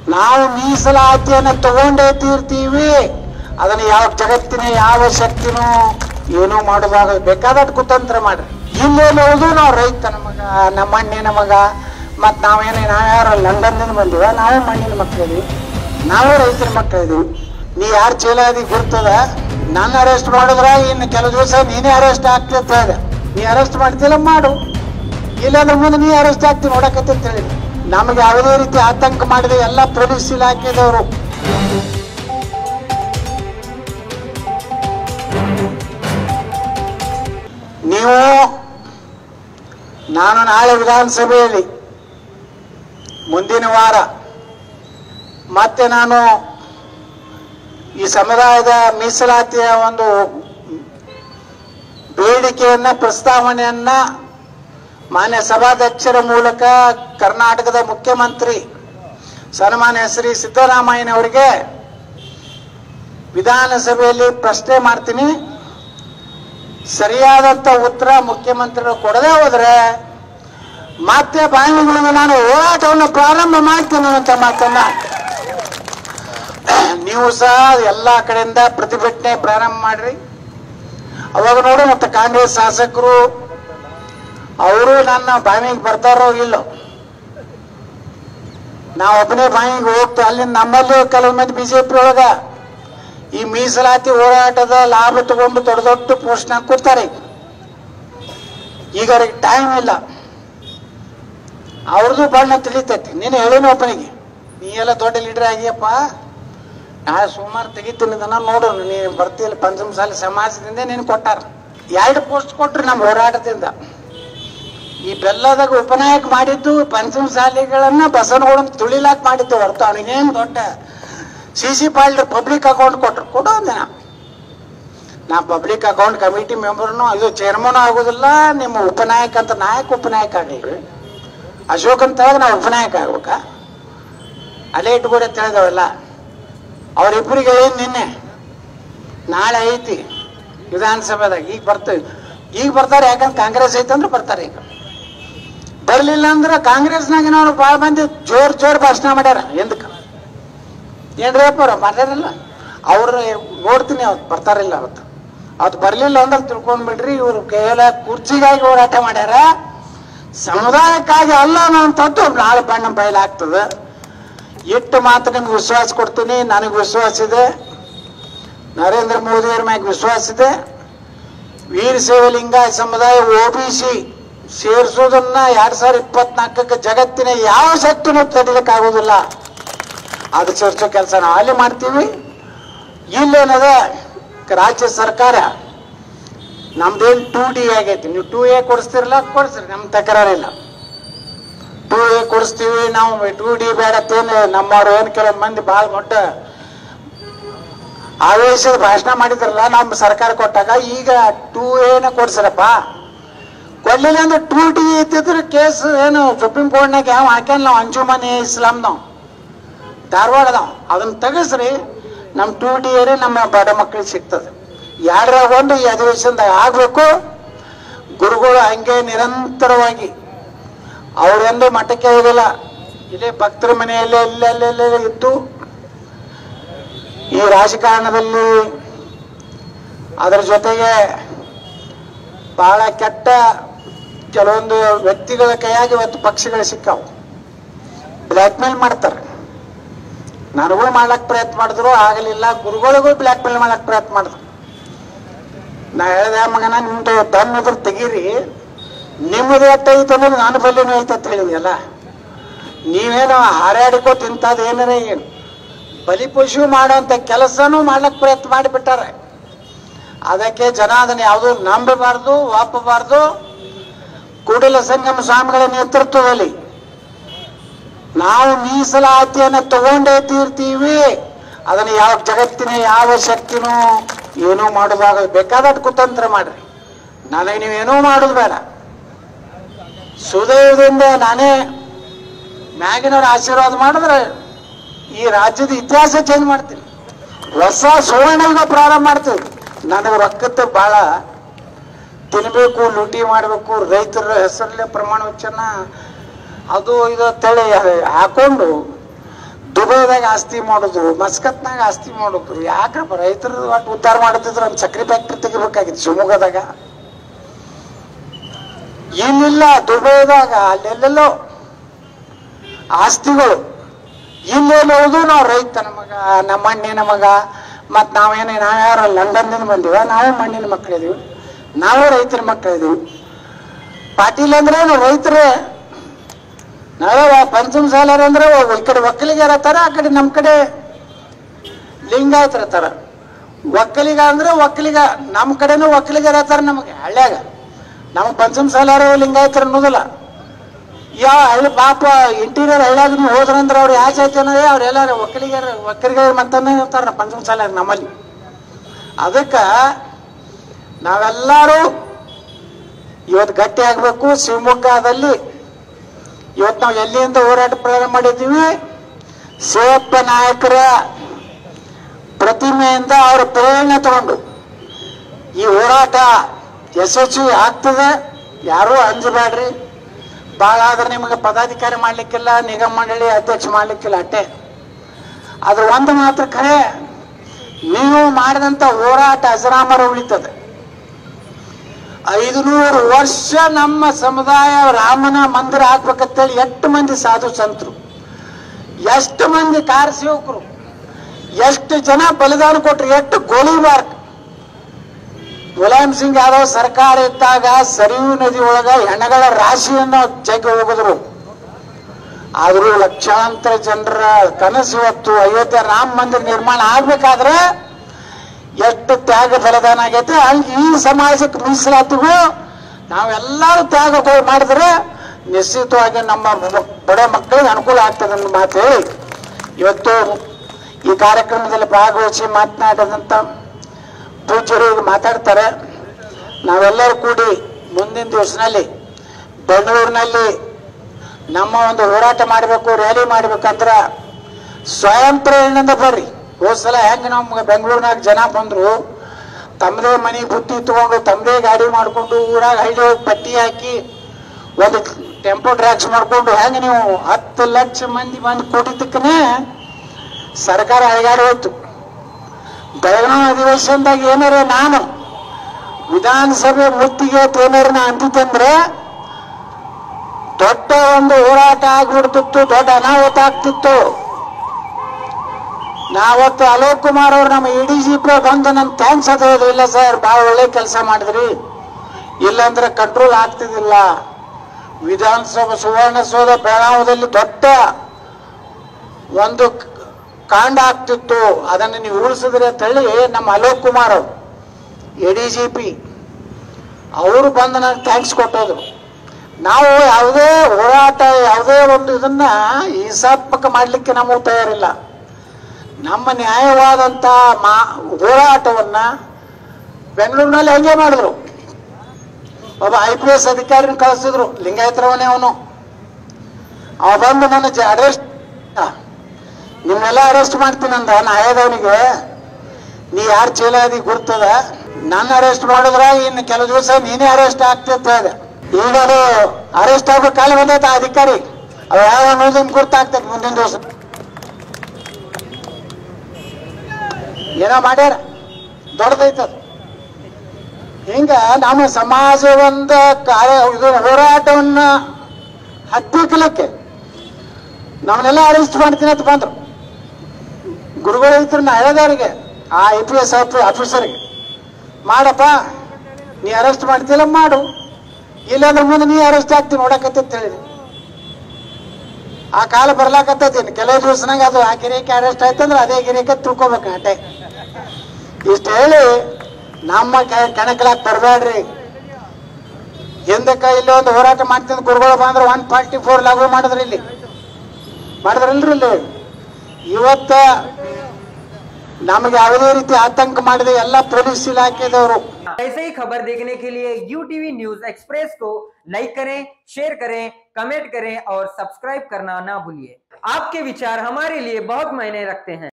ನಾವು ಮೀಸಲಾತಿಯನ್ನು ತಗೊಂಡೇ ತೀರ್ತೀವಿ ಅದನ್ನ ಯಾವ ಜಗತ್ತಿನ ಯಾವ ಶಕ್ತಿನೂ ಏನೂ ಮಾಡೋದಾಗ ಬೇಕಾದಷ್ಟು ಕುತಂತ್ರ ಮಾಡ್ರಿ ಇಲ್ಲೇನೋದು ನಾವು ರೈತ ನಮಗ ನಮ್ಮ ಮಣ್ಣಿನ ಮಗ ಮತ್ತು ನಾವೇನೇ ನಾವ್ಯಾರು ಲಂಡನ್ನಿಂದ ಬಂದಿವ ನಾವೇ ಮಣ್ಣಿನ ಮಕ್ಕಳಿದೀವಿ ನಾವೇ ರೈತರ ಮಕ್ಕಳಿದೀವಿ ನೀ ಯಾರು ಚೀಲ ಅದಿ ಗುರ್ತದ ನನ್ನ ಅರೆಸ್ಟ್ ಮಾಡಿದ್ರ ಇನ್ನು ಕೆಲವು ದಿವಸ ನೀನೇ ಅರೆಸ್ಟ್ ಆಗ್ತಿ ಅಂತ ಹೇಳಿದೆ ನೀ ಅರೆಸ್ಟ್ ಮಾಡ್ತಿಲ್ಲ ಮಾಡು ಇಲ್ಲಾಂದ್ರೆ ಮುಂದೆ ನೀ ಅರೆಸ್ಟ್ ಆಗ್ತಿ ನೋಡಕತ್ತೆ ಅಂತ ಹೇಳಿ ನಮಗೆ ಯಾವುದೇ ರೀತಿ ಆತಂಕ ಮಾಡಿದೆ ಎಲ್ಲ ಪೊಲೀಸ್ ಇಲಾಖೆದವರು ನೀವು ನಾನು ನಾಳೆ ವಿಧಾನಸಭೆಯಲ್ಲಿ ಮುಂದಿನ ವಾರ ಮತ್ತೆ ನಾನು ಈ ಸಮುದಾಯದ ಮೀಸಲಾತಿಯ ಒಂದು ಬೇಡಿಕೆಯನ್ನ ಪ್ರಸ್ತಾವನೆಯನ್ನ ಮಾನ್ಯ ಸಭಾಧ್ಯಕ್ಷರ ಮೂಲಕ ಕರ್ನಾಟಕದ ಮುಖ್ಯಮಂತ್ರಿ ಸನ್ಮಾನ್ಯ ಶ್ರೀ ಸಿದ್ದರಾಮಯ್ಯನವರಿಗೆ ವಿಧಾನಸಭೆಯಲ್ಲಿ ಪ್ರಶ್ನೆ ಮಾಡ್ತೀನಿ ಸರಿಯಾದಂತ ಉತ್ತರ ಮುಖ್ಯಮಂತ್ರಿಗಳು ಕೊಡದೆ ಹೋದ್ರೆ ಮತ್ತೆ ಬಾಯಿಗಳಿಂದ ನಾನು ಹೋರಾಟವನ್ನು ಪ್ರಾರಂಭ ಮಾಡ್ತೇನೆ ಅಂತ ಮಾತನ್ನ ನೀವು ಸಹ ಎಲ್ಲಾ ಕಡೆಯಿಂದ ಪ್ರತಿಭಟನೆ ಪ್ರಾರಂಭ ಮಾಡ್ರಿ ಅವಾಗ ನೋಡಿ ಮತ್ತೆ ಕಾಂಗ್ರೆಸ್ ಶಾಸಕರು ಅವರು ನನ್ನ ಬಾವಿಗೆ ಬರ್ತಾರೋ ಇಲ್ಲೋ ನಾವು ಒಬ್ಬನೇ ಬಾವಿಗೆ ಹೋಗ್ತಾ ಅಲ್ಲಿಂದ ನಮ್ಮಲ್ಲಿ ಕೆಲವು ಮಂದಿ ಬಿಜೆಪಿ ಒಳಗ ಈ ಮೀಸಲಾತಿ ಹೋರಾಟದ ಲಾಭ ತಗೊಂಡು ದೊಡ್ಡ ದೊಡ್ಡ ಪೋಸ್ಟ್ನಾಗ ಕೂತಾರೆ ಈಗ ಅವ್ರಿಗೆ ಟೈಮ್ ಇಲ್ಲ ಅವ್ರದ್ದು ಬಣ್ಣ ತಿಳಿತೈತಿ ನೀನು ಹೇಳಿನ ಒಬ್ಬನಿಗೆ ನೀ ಎಲ್ಲ ದೊಡ್ಡ ಲೀಡರ್ ಆಗಿಯಪ್ಪ ನಾಳೆ ಸೋಮವಾರ ತೆಗಿತೀನಿ ಇದನ್ನ ನೋಡು ನೀನು ಬರ್ತಿಲ್ಲ ಪಂಚಮಸಾಲಿ ಸಮಾಜದಿಂದ ನೀನು ಕೊಟ್ಟಾರ ಎರಡು ಪೋಸ್ಟ್ ಕೊಟ್ರು ನಮ್ಮ ಹೋರಾಟದಿಂದ ಈ ಬೆಲ್ಲದಾಗ ಉಪನಾಯಕ ಮಾಡಿದ್ದು ಪಂಚಮಸಾಲಿಗಳನ್ನ ಬಸವನಗೌಡನ್ ತುಳಿಲಾಕ್ ಮಾಡಿದ್ದು ಹೊರತು ಅವನಿಗೇನು ದೊಡ್ಡ ಸಿ ಸಿ ಪಾಲ್ಡರ್ ಪಬ್ಲಿಕ್ ಅಕೌಂಟ್ ಕೊಟ್ರು ಕೊಡು ಅಂದೆ ನಾ ನಾ ಪಬ್ಲಿಕ್ ಅಕೌಂಟ್ ಕಮಿಟಿ ಮೆಂಬರ್ನು ಇದು ಚೇರ್ಮನ್ ಆಗೋದಿಲ್ಲ ನಿಮ್ಮ ಉಪನಾಯಕ ಅಂತ ನಾಯಕ ಉಪನಾಯಕ ಆಗಲ್ರಿ ಅಶೋಕ್ ಅಂತ ಹೇಳಿದ್ರೆ ನಾವು ಉಪನಾಯಕ ಆಗ್ಬೇಕಾ ಅಲ್ಲೇ ಇಟ್ಕೊಡಿ ಅಂತ ಹೇಳಿದವಲ್ಲ ಅವರಿಬ್ಬರಿಗೆ ಏನು ನಿನ್ನೆ ನಾಳೆ ಐತಿ ವಿಧಾನಸಭೆದಾಗ ಈಗ ಬರ್ತೇವೆ ಈಗ ಬರ್ತಾರೆ ಯಾಕಂದ್ರೆ ಕಾಂಗ್ರೆಸ್ ಐತೆ ಅಂದ್ರೆ ಬರ್ತಾರೆ ಈಗ ಬರ್ಲಿಲ್ಲ ಅಂದ್ರೆ ಕಾಂಗ್ರೆಸ್ನಾಗಿನವ್ರು ಭಾಳ ಮಂದಿ ಜೋರ್ ಜೋರ್ ಭಾಷಣ ಮಾಡ್ಯಾರ ಎಂದಕ್ಕೆ ಏನ್ರಿ ಅಪ್ಪ ಮಾಡ್ಯಾರಲ್ಲ ಅವ್ರು ನೋಡ್ತೀನಿ ಅವತ್ತು ಬರ್ತಾರಿಲ್ಲ ಅವತ್ತು ಅವತ್ತು ಬರ್ಲಿಲ್ಲ ಅಂದ್ರೆ ತಿಳ್ಕೊಂಡ್ಬಿಡ್ರಿ ಇವ್ರು ಕೇವಲ ಕುರ್ಚಿಗಾಗಿ ಹೋರಾಟ ಮಾಡ್ಯಾರ ಸಮುದಾಯಕ್ಕಾಗಿ ಅಲ್ಲ ನಾನು ತತ್ತು ನಾಳೆ ಬಣ್ಣ ಬಯಲಾಗ್ತದೆ ಇಟ್ಟು ಮಾತು ನಿಮ್ಗೆ ವಿಶ್ವಾಸ ಕೊಡ್ತೀನಿ ನನಗೆ ವಿಶ್ವಾಸ ಇದೆ ನರೇಂದ್ರ ಮೋದಿಯವ್ರ ಮ್ಯಾಗ ವಿಶ್ವಾಸ ಇದೆ ವೀರಶೈವ ಲಿಂಗಾಯತ ಸಮುದಾಯ ಒ ಬಿ ಸಿ ಸೇರಿಸೋದನ್ನ ಎರಡ್ ಸಾವಿರದ ಇಪ್ಪತ್ನಾಲ್ಕಕ್ಕೆ ಜಗತ್ತಿನ ಯಾವ ಶಕ್ತಿನೂ ತಡಿಲಿಕ್ಕಾಗೋದಿಲ್ಲ ಅದು ಚರ್ಚೆ ಕೆಲಸ ನಾವು ಅಲ್ಲಿ ಮಾಡ್ತೀವಿ ಇಲ್ಲೇನದ ರಾಜ್ಯ ಸರ್ಕಾರ ನಮ್ದೇನು ಟೂ ಡಿ ಆಗೈತಿ ನೀವು ಟೂ ಎ ಕೊಡಿಸ್ತಿರಲ್ಲ ಕೊಡಿಸ್ರಿ ನಮ್ಮ ತಕರಾರಿಲ್ಲ ಟೂ ಎ ಕೊಡಿಸ್ತೀವಿ ನಾವು ಟೂ ಡಿ ಬೇಡತ್ತೇನು ನಮ್ಮವ್ರು ಏನು ಕೆಲವು ಮಂದಿ ಭಾಳ ದೊಡ್ಡ ಆವೇಶದ ಭಾಷಣ ಮಾಡಿದ್ರಲ್ಲ ನಮ್ಮ ಸರ್ಕಾರ ಕೊಟ್ಟಾಗ ಈಗ ಟೂ ಎನ ಕೊಡ್ಸರಪ್ಪ ಕೊಡ್ಲಿಲ್ಲ ಅಂದ್ರೆ ಟೂ ಡಿ ಇದ್ದಿದ್ರೆ ಕೇಸ್ ಏನು ಸುಪ್ರೀಂ ಕೋರ್ಟ್ನಾಗ ಯಾವ ಹಾಕ್ಯಾನ ನಾವು ಅಂಜುಮನಿ ಇಸ್ಲಾಂನವ್ ಧಾರವಾಡದವ್ ಅದನ್ನ ತೆಗೆಸ್ರಿ ನಮ್ಮ ಟೂ ಡಿ ಏರಿ ನಮ್ಮ ಬಡ ಮಕ್ಕಳಿಗೆ ಸಿಗ್ತದೆ ಯಾರ್ಯಾಗ ಒಂದು ಈ ಅಧಿವೇಶನದಾಗ ಆಗ್ಬೇಕು ಗುರುಗಳು ಹಂಗೆ ನಿರಂತರವಾಗಿ ಅವರೆಂದು ಮಠಕ್ಕೆ ಹೋಗಿಲ್ಲ ಇಲ್ಲೇ ಭಕ್ತರ ಮನೆಯಲ್ಲೇ ಇಲ್ಲೇ ಇದ್ದು ಈ ರಾಜಕಾರಣದಲ್ಲಿ ಅದರ ಜೊತೆಗೆ ಬಹಳ ಕೆಟ್ಟ ಕೆಲವೊಂದು ವ್ಯಕ್ತಿಗಳ ಕೈಯಾಗಿ ಇವತ್ತು ಪಕ್ಷಗಳು ಸಿಕ್ಕಾವು ಬ್ಲ್ಯಾಕ್ ಮೇಲ್ ಮಾಡ್ತಾರೆ ನನಗೂ ಮಾಡ್ಲಕ್ ಪ್ರಯತ್ನ ಮಾಡಿದ್ರು ಆಗಲಿಲ್ಲ ಗುರುಗಳಿಗೂ ಬ್ಲ್ಯಾಕ್ ಮೇಲ್ ಮಾಡಕ್ ಪ್ರಯತ್ನ ಮಾಡಿದ್ರು ನಾ ಹೇಳ್ದೆ ಮಗನ ನಿಮ್ದು ದಮ್ ತೆಗೀರಿ ನಿಮ್ಮದು ಎಟ್ಟೈತೆ ಅನ್ನೋದು ನಾನು ಬಲ್ಲಿನೂ ಐತೆ ಅಂತ ಹೇಳಿದ್ಯಲ್ಲ ನೀವೇನು ಹಾರಾಡಿಕೋ ತಿಂತದ ಏನಾರ ಏನು ಬಲಿಪಶು ಮಾಡುವಂತ ಕೆಲಸನೂ ಮಾಡ್ಲಕ್ ಪ್ರಯತ್ನ ಮಾಡಿಬಿಟ್ಟಾರೆ ಅದಕ್ಕೆ ಜನ ಅದನ್ನ ಯಾವುದೂ ನಂಬಬಾರ್ದು ಒಪ್ಪಬಾರ್ದು ಕೂಡಲ ಸಂಗಮ ಸ್ವಾಮಿಗಳ ನೇತೃತ್ವದಲ್ಲಿ ನಾವು ಮೀಸಲಾತಿಯನ್ನು ತಗೊಂಡೇ ತೀರ್ತೀವಿ ಅದನ್ನ ಯಾವ ಜಗತ್ತಿನ ಯಾವ ಶಕ್ತಿನೂ ಏನೂ ಮಾಡೋದಾಗ ಬೇಕಾದಷ್ಟು ಕುತಂತ್ರ ಮಾಡ್ರಿ ನನಗೆ ನೀವೇನೂ ಮಾಡೋದು ಬೇಡ ಸುದಯದಿಂದ ನಾನೇ ಮ್ಯಾಗಿನವ್ರ ಆಶೀರ್ವಾದ ಮಾಡಿದ್ರೆ ಈ ರಾಜ್ಯದ ಇತಿಹಾಸ ಚೇಂಜ್ ಮಾಡ್ತೀನಿ ಹೊಸ ಸುವರ್ಣ ಪ್ರಾರಂಭ ಮಾಡ್ತೀವಿ ನನಗೆ ರೊಕ್ಕದ ಭಾಳ ತಿನ್ಬೇಕು ಲೂಟಿ ಮಾಡಬೇಕು ರೈತರ ಹೆಸರಲ್ಲೇ ಪ್ರಮಾಣ ವಚನ ಅದು ಇದು ಅಂತೇಳಿ ಹಾಕೊಂಡು ದುಬೈದಾಗ ಆಸ್ತಿ ಮಾಡುದು ಮಸ್ಕತ್ನಾಗ ಆಸ್ತಿ ಮಾಡುದು ಯಾಕ್ರಪ್ಪ ರೈತರು ಒಟ್ಟು ಉದ್ಧಾರ ಮಾಡುತ್ತಿದ್ರು ಒಂದು ಸಕ್ರೆ ಫ್ಯಾಕ್ಟ್ರಿ ತೆಗಿಬೇಕಾಗಿತ್ತು ಶಿವಮೊಗ್ಗದಾಗ ಇಲ್ಲಿಲ್ಲ ದುಬೈದಾಗ ಅಲ್ಲೆಲ್ಲೆಲ್ಲೋ ಆಸ್ತಿಗಳು ಇಲ್ಲೆಲ್ಲೋದು ನಾವು ರೈತನ ಮಗ ನಮ್ಮ ಮಣ್ಣಿನ ಮಗ ಮತ್ ನಾವೇನೇ ನಾವ್ಯಾರು ಲಂಡನ್ನಿಂದ ಬಂದಿವ ನಾವು ಮಣ್ಣಿನ ಮಕ್ಕಳಿದೀವಿ ನಾವು ರೈತರ ಮಕ್ಕಳಿದೀವಿ ಪಾಟೀಲ್ ಅಂದ್ರೆ ಏನು ರೈತರೇ ನಾವೇ ಪಂಚಮ ಸಾಲರ್ ಅಂದ್ರೆ ಈ ಕಡೆ ಒಕ್ಕಲಿಗರ ತರ ಆ ಕಡೆ ನಮ್ಮ ಕಡೆ ಲಿಂಗಾಯತರ ತರ ಒಕ್ಕಲಿಗ ಅಂದ್ರೆ ಒಕ್ಕಲಿಗ ನಮ್ಮ ಕಡೆನೂ ಒಕ್ಕಲಿಗರ ತರ ನಮಗೆ ಹಳ್ಳ್ಯಾಗ ನಮಗೆ ಪಂಚಮ ಸಾಲಾರ ಲಿಂಗಾಯತರ ಅನ್ನೋದಿಲ್ಲ ಯಾವ ಹಳ್ಳಿ ಪಾಪ ಇಂಟೀರಿಯರ್ ಹಳ್ಳ್ಯಾಗ ನೀವು ಹೋದ್ರಂದ್ರೆ ಅವ್ರು ಯಾವ ಜಾತಿ ಅನ್ನೋದೇ ಅವ್ರೆಲ್ಲ ಒಕ್ಕಲಿಗರ ಒಕ್ಕಲಿಗರ ಮತ್ತನೇ ಇರ್ತಾರ ಪಂಚಮ ಸಾಲಾರ ನಮ್ಮಲ್ಲಿ ಅದಕ್ಕೆ ನಾವೆಲ್ಲರೂ ಇವತ್ತು ಗಟ್ಟಿ ಆಗ್ಬೇಕು ಶಿವಮೊಗ್ಗದಲ್ಲಿ ಇವತ್ತು ನಾವು ಎಲ್ಲಿಂದ ಹೋರಾಟ ಪ್ರಾರಂಭ ಮಾಡಿದ್ದೀವಿ ಶಿವಪ್ಪ ನಾಯಕರ ಪ್ರತಿಮೆಯಿಂದ ಅವರ ಪ್ರೇರಣೆ ತಗೊಂಡು ಈ ಹೋರಾಟ ಯಶಸ್ವಿ ಆಗ್ತದೆ ಯಾರೂ ಅಂಜಬೇಡ್ರಿ ಭಾಳ ಆದ್ರೆ ನಿಮಗೆ ಪದಾಧಿಕಾರಿ ಮಾಡ್ಲಿಕ್ಕಿಲ್ಲ ನಿಗಮ ಮಂಡಳಿ ಅಧ್ಯಕ್ಷ ಮಾಡ್ಲಿಕ್ಕಿಲ್ಲ ಅಟ್ಟೆ ಅದ್ರ ಒಂದು ಮಾತ್ರ ಖರೆ ನೀವು ಮಾಡಿದಂತ ಹೋರಾಟ ಅಜರಾಮರ ಉಳಿತದೆ ಐದುನೂರು ವರ್ಷ ನಮ್ಮ ಸಮುದಾಯ ರಾಮನ ಮಂದಿರ ಹಾಕ್ಬೇಕಂತೇಳಿ ಎಷ್ಟು ಮಂದಿ ಸಾಧು ಸಂತರು ಎಷ್ಟು ಮಂದಿ ಕಾರ ಸೇವಕರು ಎಷ್ಟು ಜನ ಬಲಿದಾನ ಕೊಟ್ರು ಎಷ್ಟು ಗೋಲಿಬಾರ್ ಮುಲಾಯಂ ಸಿಂಗ್ ಯಾದವ್ ಸರ್ಕಾರ ಇದ್ದಾಗ ಸರಿಯು ನದಿ ಒಳಗ ಹೆಣಗಳ ರಾಶಿಯನ್ನು ಜಗ್ಗಿ ಹೋಗಿದ್ರು ಆದ್ರೂ ಲಕ್ಷಾಂತರ ಜನರ ಕನಸು ಇವತ್ತು ಅಯೋಧ್ಯೆ ರಾಮ ಮಂದಿರ ನಿರ್ಮಾಣ ಆಗ್ಬೇಕಾದ್ರೆ ಎಷ್ಟು ತ್ಯಾಗ ಬಲಿದಾನ ಆಗೈತೆ ಹಂಗೆ ಈ ಸಮಾಜಕ್ಕೆ ಮೀಸಲಾತಿಗೂ ನಾವೆಲ್ಲರೂ ತ್ಯಾಗ ಕೊ- ಮಾಡಿದ್ರೆ ನಿಶ್ಚಿತವಾಗಿ ನಮ್ಮ ಮ- ಬಡ ಮಕ್ಕಳಿಗೆ ಅನುಕೂಲ ಆಗ್ತದೆ ಅನ್ನೋ ಮಾತು ಹೇಳಿ ಇವತ್ತು ಈ ಕಾರ್ಯಕ್ರಮದಲ್ಲಿ ಭಾಗವಹಿಸಿ ಮಾತನಾಡಿದಂಥ ಪೂಜ್ಯರು ಈಗ ಮಾತಾಡ್ತಾರೆ ನಾವೆಲ್ಲರೂ ಕೂಡಿ ಮುಂದಿನ ದಿವಸನಲ್ಲಿ ಬೆಂಗಳೂರಿನಲ್ಲಿ ನಮ್ಮ ಒಂದು ಹೋರಾಟ ಮಾಡಬೇಕು ರ್ಯಾಲಿ ಮಾಡ್ಬೇಕಂದ್ರ ಸ್ವಯಂ ಪ್ರೇರಣೆಯಿಂದ ಬರ್ರಿ ಹೋದ್ ಸಲ ಹೆಂಗ ನಮ್ಮ ಬೆಂಗಳೂರಿನಾಗ ಜನ ಬಂದ್ರು ತಮ್ಮದೇ ಮನೆ ಬುತ್ತಿ ತಗೊಂಡು ತಮ್ಮದೇ ಗಾಡಿ ಮಾಡ್ಕೊಂಡು ಊರಾಗ ಹಳ್ಳಿ ಹೋಗಿ ಪಟ್ಟಿ ಹಾಕಿ ಒಂದು ಟೆಂಪೋ ಟ್ರ್ಯಾಕ್ಸ್ ಮಾಡ್ಕೊಂಡು ಹೆಂಗ ನೀವು ಹತ್ತು ಲಕ್ಷ ಮಂದಿ ಬಂದು ಕೂಡಿದ್ದಕ್ಕನೇ ಸರ್ಕಾರ ಹೈಗಾಡಿ ಹೋಯ್ತು ಬೆಳಗಾವಿ ಅಧಿವೇಶನದಾಗ ಏನಾರ ನಾನು ವಿಧಾನಸಭೆ ಮುತ್ತಿಗೆ ಏನಾರ ನಾ ಅಂತಿದ್ದಂದ್ರೆ ದೊಡ್ಡ ಒಂದು ಹೋರಾಟ ಆಗ್ಬಿಡ್ತಿತ್ತು ದೊಡ್ಡ ಅನಾಹುತ ಆಗ್ತಿತ್ತು ನಾವತ್ತು ಅಲೋಕ್ ಕುಮಾರ್ ಅವ್ರು ನಮ್ಮ ಇ ಡಿ ಜಿ ಪಿ ಬಂದು ನನ್ ಥ್ಯಾಂಕ್ಸ್ ಅದು ಇಲ್ಲ ಸರ್ ಬಹಳ ಒಳ್ಳೆ ಕೆಲಸ ಮಾಡಿದ್ರಿ ಇಲ್ಲಾಂದ್ರೆ ಕಂಟ್ರೋಲ್ ಆಗ್ತಿದ್ದಿಲ್ಲ ವಿಧಾನಸಭಾ ಸುವರ್ಣಸೌಧ ಬೆಳಗಾವದಲ್ಲಿ ದೊಡ್ಡ ಒಂದು ಕ- ಕಾಂಡ ಆಗ್ತಿತ್ತು ಅದನ್ನು ನೀವು ಉಳಿಸಿದ್ರಿ ಅಂತ ಹೇಳಿ ನಮ್ಮ ಅಲೋಕ್ ಕುಮಾರ್ ಅವರು ಎ ಡಿ ಜಿ ಪಿ ಅವರು ಬಂದು ನನಗೆ ಥ್ಯಾಂಕ್ಸ್ ಕೊಟ್ಟೋದ್ರು ನಾವು ಯಾವುದೇ ಹೋರಾಟ ಯಾವುದೇ ಒಂದು ಇದನ್ನ ಹಿಸಾತ್ಮಕ ಮಾಡಲಿಕ್ಕೆ ನಮಗೆ ತಯಾರಿಲ್ಲ ನಮ್ಮ ನ್ಯಾಯವಾದಂಥ ಮಾ ಹೋರಾಟವನ್ನ ಬೆಂಗಳೂರಿನಲ್ಲಿ ಹೆಂಗೆ ಮಾಡಿದ್ರು ಒಬ್ಬ ಐ ಪಿ ಎಸ್ ಅಧಿಕಾರಿನ ಕಳಿಸಿದ್ರು ಲಿಂಗಾಯತರವನೇ ಅವನು ಅವ ಬಂದು ನನ್ನ ಅರೆಸ್ಟ್ ನಿಮ್ನೆಲ್ಲ ಅರೆಸ್ಟ್ ಮಾಡ್ತೀನಂದ ನ್ಯಾಯದವನಿಗೆ ನೀ ಯಾರು ಚೀಲಾದಿ ಗುರ್ತದ ನನ್ನ ಅರೆಸ್ಟ್ ಮಾಡಿದ್ರ ಇನ್ನು ಕೆಲವು ದಿವಸ ನೀನೇ ಅರೆಸ್ಟ್ ಆಗ್ತಿತ್ತು ಹೇಳಿದೆ ಈಗ ಅದು ಅರೆಸ್ಟ್ ಆಗೋ ಕಾಲ ಬಂದೈತೆ ಆ ಅಧಿಕಾರಿ ಅವ ಯಾವ ಅನ್ನೋದನ್ನ ಗುರ್ತಾಗ್ತದೆ ಮುಂದಿನ ದಿವಸ ಏನೋ ಮಾಡ್ಯಾರ ದೊಡ್ಡದೈತದ ಹಿಂಗ ನಮ್ಮ ಸಮಾಜ ಒಂದು ಕಾರ್ಯ ಇದು ಹೋರಾಟವನ್ನ ಹತ್ತಿಕ್ಕಲಿಕ್ಕೆ ನಮ್ಮನ್ನೆಲ್ಲ ಅರೆಸ್ಟ್ ಮಾಡ್ತೀನಿ ಅಂತ ಬಂದ್ರು ಗುರುಗಳು ಇದ್ರು ನಾ ಹೇಳಿದವ್ರಿಗೆ ಆ ಐ ಪಿ ಎಸ್ ಆಫೀಸರ್ಗೆ ಮಾಡಪ್ಪ ನೀ ಅರೆಸ್ಟ್ ಮಾಡ್ತಿಲ್ಲ ಮಾಡು ಇಲ್ಲಾಂದ್ರೆ ಮುಂದೆ ನೀ ಅರೆಸ್ಟ್ ಆಗ್ತೀನಿ ನೋಡಕತ್ತೆ ಅಂತ ಹೇಳಿದೆ ಆ ಕಾಲ ಬರ್ಲಾಕತ್ತೈತಿ ಕೆಲವು ದಿವಸನಾಗ ಅದು ಆ ಗಿರಿಕೆ ಅರೆಸ್ಟ್ ಆಯ್ತಂದ್ರೆ ಅದೇ ಗಿರಿಕೆ ತಿಳ್ಕೊಬೇಕು ಅಟೆ ಇಷ್ಟು ಹೇಳಿ ನಮ್ಮ ಕಣಕ್ಲಾಕ್ ಬರಬೇಡ್ರಿ ಹಿಂದಕ್ಕೆ ಇಲ್ಲಿ ಒಂದು ಹೋರಾಟ ಮಾಡ್ತಿದ್ದ ಗುರುಗಳು ಬಂದ್ರೆ ಒನ್ ಫಾರ್ಟಿ ಫೋರ್ ಲಾಗು ಮಾಡಿದ್ರಿ ಇಲ್ಲಿ ಮಾಡಿದ್ರಲ್ರಿ ಇಲ್ಲಿ ಇವತ್ತ ನಮಗೆ ಯಾವುದೇ ರೀತಿ ಆತಂಕ ಮಾಡಿದ ಎಲ್ಲ ಪೊಲೀಸ್ ಇಲಾಖೆದವರು ऐसे ही खबर देखने के लिए यू टीवी न्यूज एक्सप्रेस को लाइक करें शेयर करें कमेंट करें और सब्सक्राइब करना ना भूलिए आपके विचार हमारे लिए बहुत मायने रखते हैं